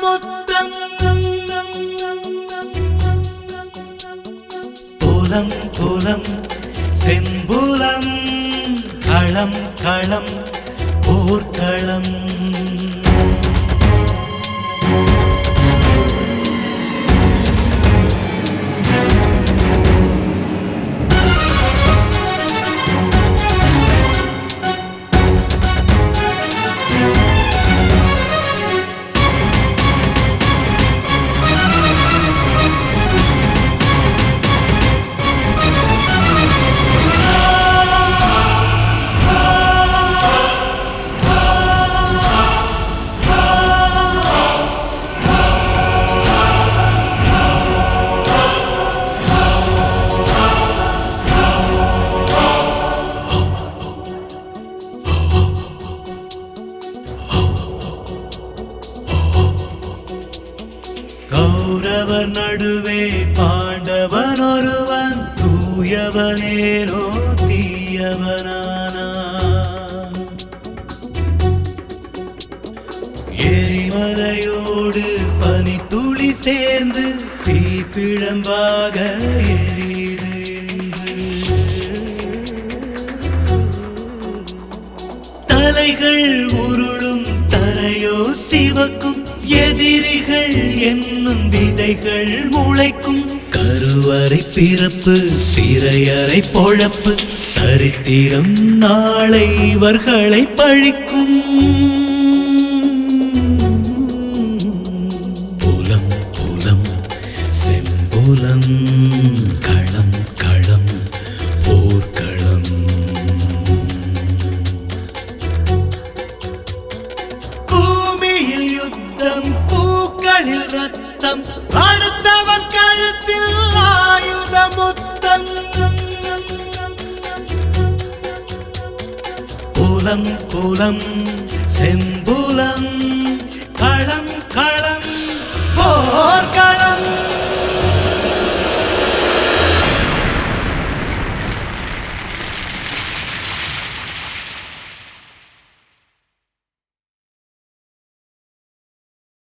முத்தம் புலம் புலம் செம்புலம் களம் களம் போர்க்களம் கௌரவர் நடுவே பாண்டவன் ஒருவன் தூயவனேனோ தீயவனானா எரிமலையோடு பனித்துளி சேர்ந்து தீப்பிழம்பாக எரியுது தலைகள் உருளும் தரையோ சிவக்கும் எதிரிகள் என்னும் விதைகள் முளைக்கும் கருவறை பிறப்பு சிறையறை பொழப்பு சரித்திரம் நாளை இவர்களை பழிக்கும் புலம் புலம் செம்புலம் களம் களம் போர்க்களம் பூமியில் யுத்தம் பூக்களில் ரத்தம் அடுத்தவன் கழுத்தில் ஆயுத முத்தம் புலம் புலம் செம்புலம்